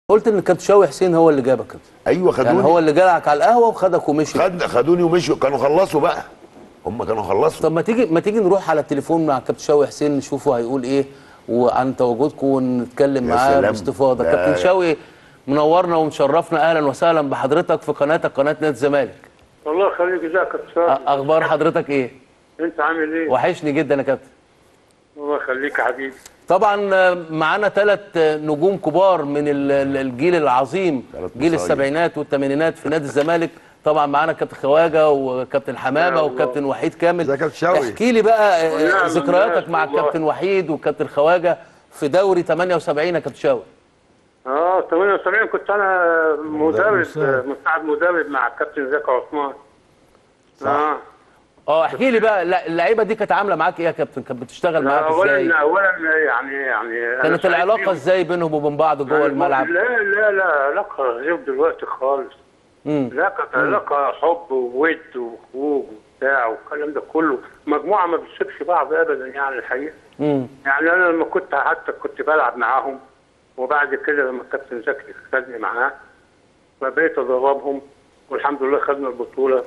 قلت ان كابتن شوقي حسين هو اللي جابك كده ايوه خدوني يعني هو اللي جالك على القهوه وخدك ومشي خد خدوني ومشوا كانوا خلصوا بقى هم كانوا خلصوا طب ما تيجي ما تيجي نروح على التليفون مع كابتن شوقي حسين نشوفه هيقول ايه وعن تواجدكم ونتكلم يا معاه سلام. باستفاضه ده- كابتن شوقي منورنا ومشرفنا اهلا وسهلا بحضرتك في قناتك قناه نادي الزمالك الله يخليك ازيك يا أ- كابتن اخبار حضرتك ايه انت عامل ايه؟ وحشني جدا يا كابتن الله يخليك يا حبيبي طبعا آه، معانا ثلاث نجوم كبار من ال- ال- الجيل العظيم ثلاث جيل مصايب. السبعينات والثمانينات في نادي الزمالك طبعا معانا كابتن خواجه وكابتن حمامه يا الله. وكابتن وحيد كامل ازيك يا كابتن شوقي؟ احكي لي بقى آه، ونعم ذكرياتك الناس مع والله. الكابتن وحيد وكابتن خواجه في دوري 78 يا كابتن شوقي اه 78 كنت انا مدرب مساعد. مساعد مدرب مع الكابتن زكي عثمان اه اه احكي لي بقى لا، اللعيبه دي كانت عامله معاك ايه يا كابتن كانت بتشتغل معاك ازاي اولا اولا يعني يعني أنا كانت سعيد العلاقه بيهم. ازاي بينهم وبين بعض جوه الملعب لا لا لا علاقه غير دلوقتي خالص امم لا كانت علاقه حب وود وخروج وبتاع والكلام ده كله مجموعه ما بتسيبش بعض ابدا يعني الحقيقه امم يعني انا لما كنت حتى كنت بلعب معاهم وبعد كده لما الكابتن زكي خدني معاه فبقيت ادربهم والحمد لله خدنا البطوله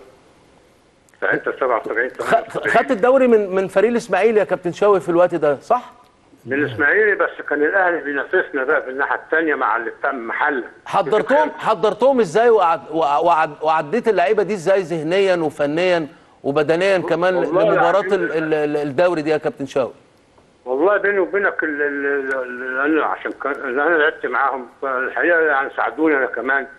ساعتها 77 خ- خدت الدوري من من فريق الاسماعيلي يا كابتن شوقي في الوقت ده صح من الاسماعيلي بس كان الاهلي بينافسنا بقى في الناحيه الثانيه مع اللي بتاع محله حضرتهم حضرتهم ازاي وعد وعد وعديت اللعيبه دي ازاي ذهنيا وفنيا وبدنيا كمان والله لمباراه العظيم. ال- ال- ال- الدوري دي يا كابتن شوقي والله بيني وبينك ال- ال- ال- انا عشان كان اللي انا لعبت معاهم فالحقيقه يعني ساعدوني انا كمان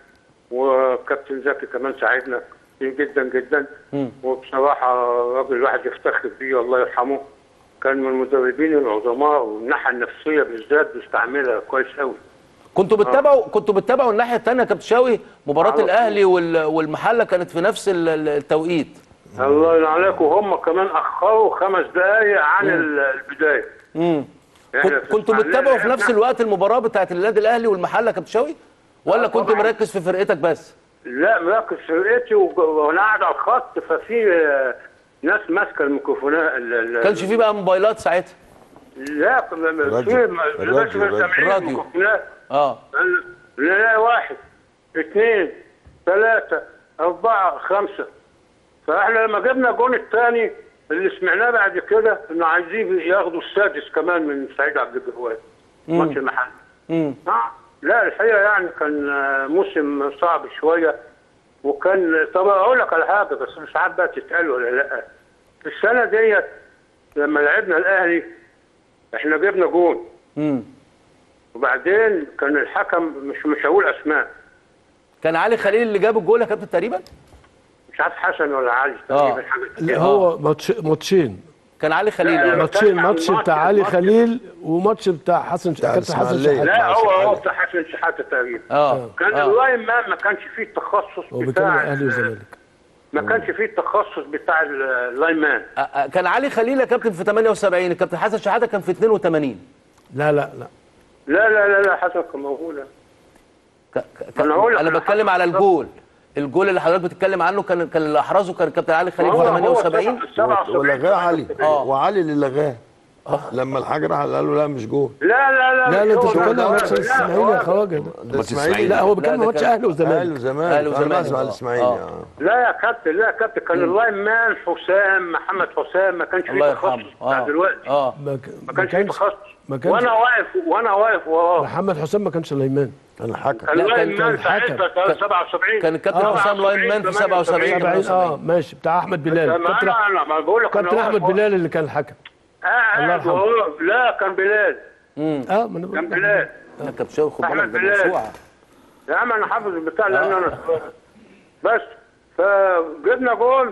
وكابتن زكي كمان ساعدنا كتير جدا جدا وبصراحه راجل الواحد يفتخر بيه الله يرحمه كان من المدربين العظماء والناحيه النفسيه بالذات بيستعملها كويس قوي كنتوا بتتابعوا كنتوا بتتابعوا الناحيه الثانيه يا كابتن شوقي مباراه على الاهلي وال- والمحله كانت في نفس ال- ال- التوقيت الله ينعم عليك وهم كمان اخروا خمس دقائق عن ال- البدايه امم إحنا كنت- كنتوا في بتتابعوا في إسماعيلية نفس الوقت المباراه بتاعت النادي الاهلي والمحله يا كابتن شوقي ولا آه، كنت طبعاً. مركز في فرقتك بس لا مركز فرقتي وج- وانا قاعد على الخط ففي آه، ناس ماسكه الميكروفونات ال- ال- كانش في بقى موبايلات ساعتها لا كان- في الراديو. ما- الراديو، بس سامعين الراديو. الميكروفونات اه لا لا واحد اثنين ثلاثة أربعة خمسة فاحنا لما جبنا الجون الثاني اللي سمعناه بعد كده انه عايزين ياخدوا السادس كمان من سعيد عبد الجواد ماتش المحل امم آه. لا الحقيقه يعني كان آه، موسم صعب شويه وكان طب اقول لك على حاجه بس مش عارف بقى تتقال ولا لا في السنه ديت لما لعبنا الاهلي احنا جبنا جون امم وبعدين كان الحكم مش مش هقول اسماء كان علي خليل اللي جاب الجول يا كابتن تقريبا مش عارف حسن ولا علي آه. تقريبا حاجه لا كده. هو ماتش ماتشين كان علي خليل لا، آه. ماتشين بتكلم عن ماتش الماتش- بتاع علي الماتش- خليل وماتش بتاع حسن بتاع كابتن حسن الإسماعيلية. شحاته لا هو هو آه. بتاع حسن شحاته تقريبا اه كان آه. اللاين مان ما كانش فيه التخصص هو بيتكلم بتاع اهلي وزمالك ما كانش فيه التخصص بتاع اللاين مان آه، آه، كان علي خليل يا كابتن في 78 الكابتن حسن شحاته كان في 82 لا لا لا لا لا لا لا حسن كان موجود ك- ك- أنا هقول لك انا أنا بتكلم على الجول الجول اللي حضرتك بتتكلم عنه كان كان اللي احرزه كان الكابتن علي خليل في هو- هو 78 سبعة- 77 ولغاه علي آه. وعلي اللي لغاه لما الحاج راح قال له لا مش جول لا لا لا لا مش لا انت هو بتتكلم ده. عن ماتش لا، الاسماعيلي يا هو- خواجه ده ده اسماعيلي لا هو بيتكلم ده عن ماتش كان- اهلي اهلي وزمالك وزمالك أهلي انا وزمالك، بسمع آه. الاسماعيلي آه. آه. لا يا كابتن لا يا كابتن كان اللاين مان حسام محمد حسام ما كانش الله فيه يرحمه تخصص بتاع اه دلوقتي اه ما ك- ما ما كانش فيه كانش تخصص ما كانش وانا واقف وانا واقف وراه محمد حسام ما كانش لايمان كان حكم كان لا، كان- اللاين مان كان حكم. ساعتها كان 77 كان الكابتن حسام لاين مان في 77 70 اه ماشي بتاع احمد بلال ما كابتن انا انا ما بقول لك أنا كابتن واقف احمد وراه. بلال اللي كان الحكم آه الله آه يرحمه. هو- لا كان بلال اه ما انا بقول كان لك. بلال لا كابتن شوقي خد بالك أحمد ده بلال. موسوعه يا عم انا حافظ البتاع لان انا بس فجبنا جول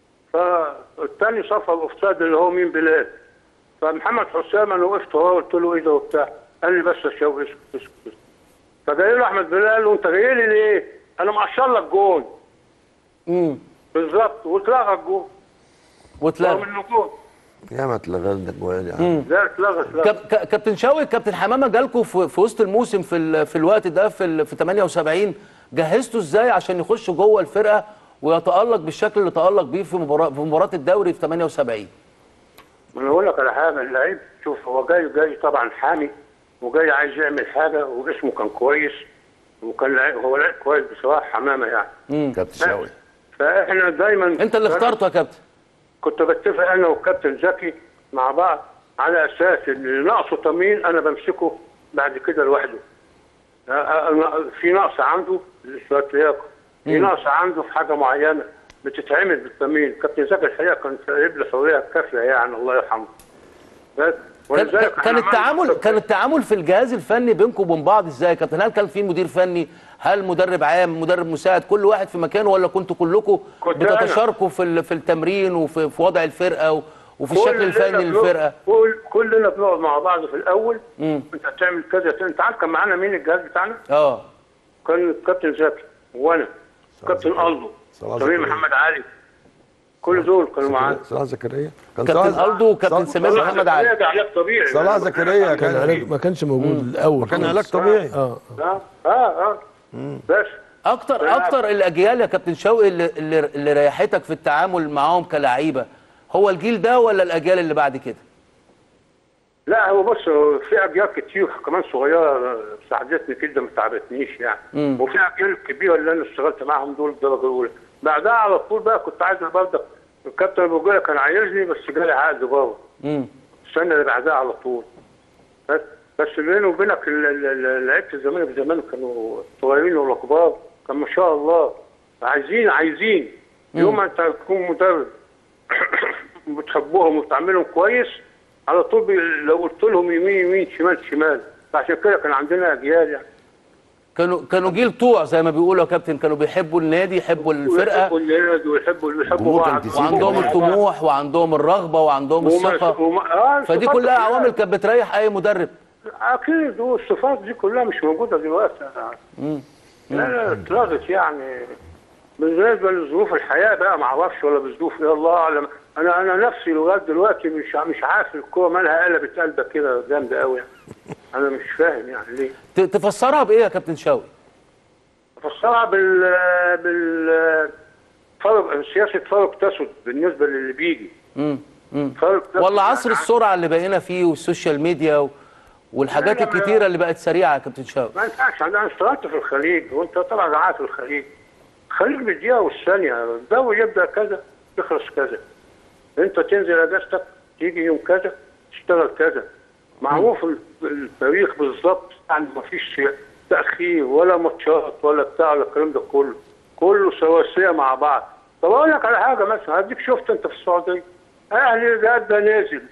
فالتاني صفى الاوفسايد اللي هو مين بلال فمحمد حسام انا وقفت وراه قلت له ايه ده وبتاع قال لي بس يا شوقي اسكت اسكت اسكت. فجاي له احمد بلال قال له انت جاي لي ليه؟ انا مقشر لك جول امم بالظبط واتلغى الجول رغم واتلغى انه جول يا ما اتلغى لنا جوال يا عم لا اتلغى اتلغى كاب- كا- كابتن شوقي كابتن حمامه جالكم في, في وسط الموسم في ال- في الوقت ده في ال- في 78 جهزتوا ازاي عشان يخش جوه الفرقه ويتالق بالشكل اللي تالق بيه في مباراه في مباراه الدوري في 78 ما انا اقول لك على حاجه اللعيب شوف هو جاي جاي طبعا حامي وجاي عايز يعمل حاجه واسمه كان كويس وكان لعيب هو لعيب كويس بصراحه حمامه يعني كابتن شوقي فاحنا دايما انت اللي اخترته يا كابتن كنت بتفق انا والكابتن زكي مع بعض على اساس ان اللي ناقصه تمرين انا بمسكه بعد كده لوحده. أ- أ- في نقص عنده شويه لياقه، في نقص عنده في حاجه معينه بتتعمل بالتمرين، كابتن زكي الحقيقه كان سايب لي حريه كافيه يعني الله يرحمه. بس كان, ولذلك كان إحنا التعامل عملنا- كان التعامل في الجهاز الفني بينكم وبين بعض ازاي يا كابتن هل كان في مدير فني هل مدرب عام مدرب مساعد كل واحد في مكانه ولا كنتوا كلكم كنت أنا. بتتشاركوا في ال- في التمرين وفي في وضع الفرقه و- وفي الشكل كلنا الفني بنقعد- للفرقه كل كلنا بنقعد مع بعض في الاول مم. انت هتعمل كذا انت عارف كان معانا مين الجهاز بتاعنا؟ اه كان الكابتن زكي وانا كابتن الدو صلاح سمير زكريا. محمد علي كل دول كانوا معانا صلاح زكريا كان كابتن صلاح- الدو وكابتن صلاح- سمير صلاح محمد زكريا علي ده علاج طبيعي صلاح زكريا كان كان علاج ما كانش موجود الاول كان خالص. علاج طبيعي اه اه اه اه بس اكتر اكتر الاجيال يا كابتن شوقي اللي اللي, اللي ريحتك في التعامل معاهم كلعيبه هو الجيل ده ولا الاجيال اللي بعد كده لا هو بص هو في اجيال كتير كمان صغيره ساعدتني كده ما تعبتنيش يعني وفي اجيال كبيره اللي انا اشتغلت معاهم دول الدرجه الاولى بعدها على طول بقى كنت عايز برضه الكابتن ابو جايه كان عايزني بس جالي عقد بره امم السنه اللي بعدها على طول بس بس بيني وبينك ال- ال- ال- لعيبه الزمالك زمان كانوا صغيرين ولا كبار كان ما شاء الله عايزين عايزين يوم ما انت تكون مدرب بتحبهم وبتعملهم كويس على طول بي... لو قلت لهم يمين يمين شمال شمال فعشان كده كان عندنا اجيال يعني كانوا كانوا جيل طوع زي ما بيقولوا يا كابتن كانوا بيحبوا النادي يحبوا الفرقه ويحبوا النادي ويحبوا ويحبوا الجمهور كان بعض تسيبه وعندهم وما- الطموح وعندهم الرغبه وعندهم وما- الثقه وما- آه فدي الصفات كلها كلها. عوامل كانت بتريح اي مدرب اكيد والصفات دي كلها مش موجوده دلوقتي لا لا اتلغت يعني بالنسبه لظروف الحياه بقى ما اعرفش ولا بظروف ايه الله اعلم انا انا نفسي لغايه دلوقتي مش مش عارف الكوره مالها قلبت قلبك كده جامده قوي يعني انا مش فاهم يعني ليه ت- تفسرها بايه يا كابتن شوقي فسرها بال بال فرق سياسه فرق تسد بالنسبه للي بيجي امم امم فرق تسد ولا عصر يعني السرعه اللي بقينا فيه والسوشيال ميديا و... والحاجات لا، لا، لا. الكتيره اللي بقت سريعه يا كابتن شوقي ما ينفعش انا اشتغلت في الخليج وانت طبعا عارف الخليج الخليج بالدقيقه والثانيه الدوري يبدا كذا يخلص كذا انت تنزل اجازتك تيجي يوم كذا تشتغل كذا معروف ال- التاريخ بالظبط يعني ما فيش تاخير ولا ماتشات ولا بتاع ولا الكلام ده كله كله سواسيه مع بعض طب اقول لك على حاجه مثلا هديك شفت انت في السعوديه اهلي ده ده نازل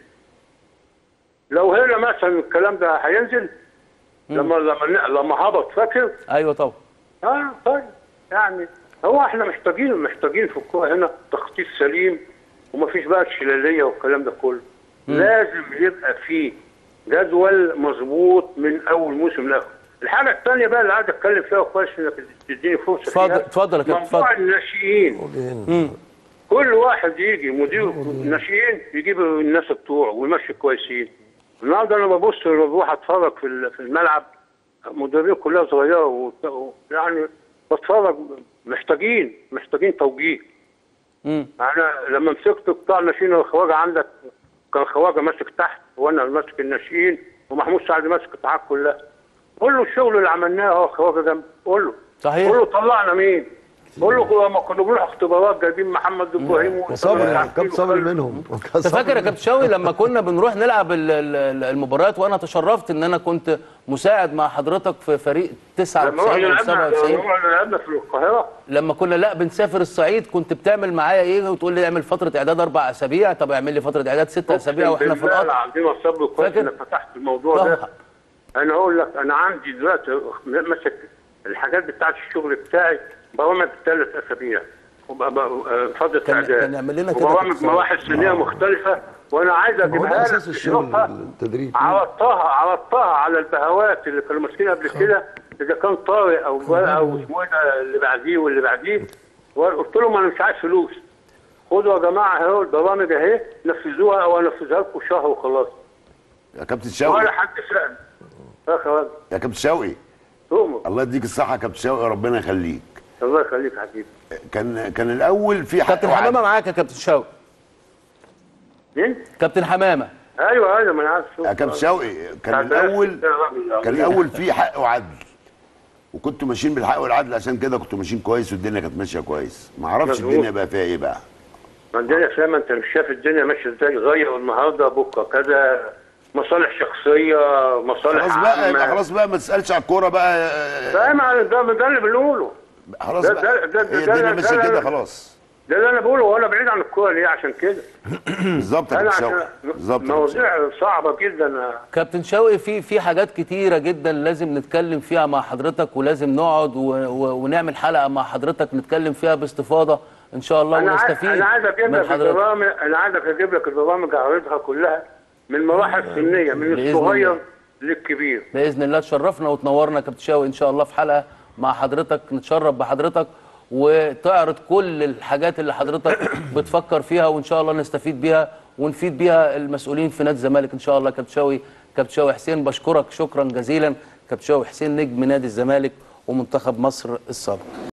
لو هنا مثلا الكلام ده هينزل لما لما لما هبط فاكر ايوه طبعا اه طيب يعني هو احنا محتاجين محتاجين في الكوره هنا تخطيط سليم ومفيش بقى الشلاليه والكلام ده كله لازم يبقى فيه جدول مظبوط من اول موسم لاخر الحاجه الثانيه بقى اللي عايز اتكلم فيها كويس انك تديني فرصه اتفضل- فيها اتفضل يا كابتن، موضوع اتفضل. الناشئين كل واحد يجي مدير الناشئين يجيب الناس بتوعه ويمشي كويسين النهارده انا ببص لما بروح اتفرج في ال- في الملعب مدربين كلها صغيره وت- و- يعني بتفرج محتاجين محتاجين توجيه امم انا لما مسكت قطاع الناشئين الخواجه عندك كان خواجه ماسك تحت وانا ماسك الناشئين ومحمود سعد ماسك القطاعات كلها قول له الشغل اللي عملناه اهو خواجه جنب قول له صحيح. قول له طلعنا مين قول له لما كنا بنروح اختبارات جايبين محمد ابراهيم وصبري وصبري كابتن صبري منهم انت فاكر يا كابتن شوقي لما كنا بنروح نلعب ال- ال- المباريات وانا تشرفت ان انا كنت مساعد مع حضرتك في فريق لما 99 او رحنا لعبنا 97 لما رحنا لعبنا في القاهره لما كنا لا بنسافر الصعيد كنت بتعمل معايا ايه وتقول لي اعمل فتره اعداد اربع اسابيع طب اعمل لي فتره اعداد ست اسابيع واحنا في بالله القطر عندنا صبر كويس فاكر؟ انك فتحت الموضوع ده طبعا. انا اقول لك انا عندي دلوقتي ماسك الحاجات بتاعت الشغل بتاعي برامج ثلاث اسابيع وبقى- بقى- فتره كان- اعداد كان يعمل لنا كده وبرامج كابتن مواحد سنيه مختلفه وانا عايز هو اجيبها ده لك اساس الشغل تشوفها. التدريب عرضتها عرضتها على البهوات اللي كانوا ماسكين قبل كده اذا كان طارق او او اسمه ايه ده اللي بعديه واللي بعديه وقلت لهم انا مش عايز فلوس خدوا يا جماعه اهو البرامج اهي نفذوها او انفذها لكم شهر وخلاص يا كابتن ولا شوقي حد سال يا اخوان يا كابتن شوقي تؤمر الله يديك الصحه يا كابتن شوقي ربنا يخليك الله يخليك يا حبيبي كان كان الاول في حق كابتن وعدل. حمامه معاك يا كابتن شوقي مين؟ كابتن حمامه ايوه ايوه ما انا عارف يا كابتن شوقي كان الاول كان الاول في حق وعدل وكنتوا ماشيين بالحق والعدل عشان كده كنتوا ماشيين كويس والدنيا كانت ماشيه كويس ما اعرفش مظبوط. الدنيا بقى فيها ايه بقى عندنا فاهم انت مش شايف الدنيا ماشيه ازاي غير النهارده بكره كذا مصالح شخصيه مصالح خلاص بقى يبقى عامه خلاص بقى ما تسالش على الكوره بقى فاهم على ده ده اللي بنقوله خلاص ده- بقى ده- ده- ده- هي ده- الدنيا ده- ماشيه ده- كده ده- خلاص ده اللي انا بقوله وانا بعيد عن الكوره ليه عشان كده بالظبط يا انا كابتن عشان شوقي بالظبط يا كابتن شوقي. مواضيع صعبه جدا كابتن شوقي في في حاجات كتيرة جدا لازم نتكلم فيها مع حضرتك ولازم نقعد و و ونعمل حلقة مع حضرتك نتكلم فيها باستفاضة إن شاء الله انا عايز ونستفيد انا عايز اجيب من لك حضرتك البرامج انا عايز اجيب لك البرامج اعرضها كلها من مراحل سنيه من بإذن الصغير الله. للكبير بإذن الله تشرفنا وتنورنا يا كابتن شوقي إن شاء الله في حلقة مع حضرتك نتشرف بحضرتك وتعرض كل الحاجات اللي حضرتك بتفكر فيها وإن شاء الله نستفيد بيها ونفيد بيها المسؤولين في نادي الزمالك إن شاء الله كابتن شوقي كابتن شوقي حسين بشكرك شكرا جزيلا كابتن شوقي حسين نجم نادي الزمالك ومنتخب مصر السابق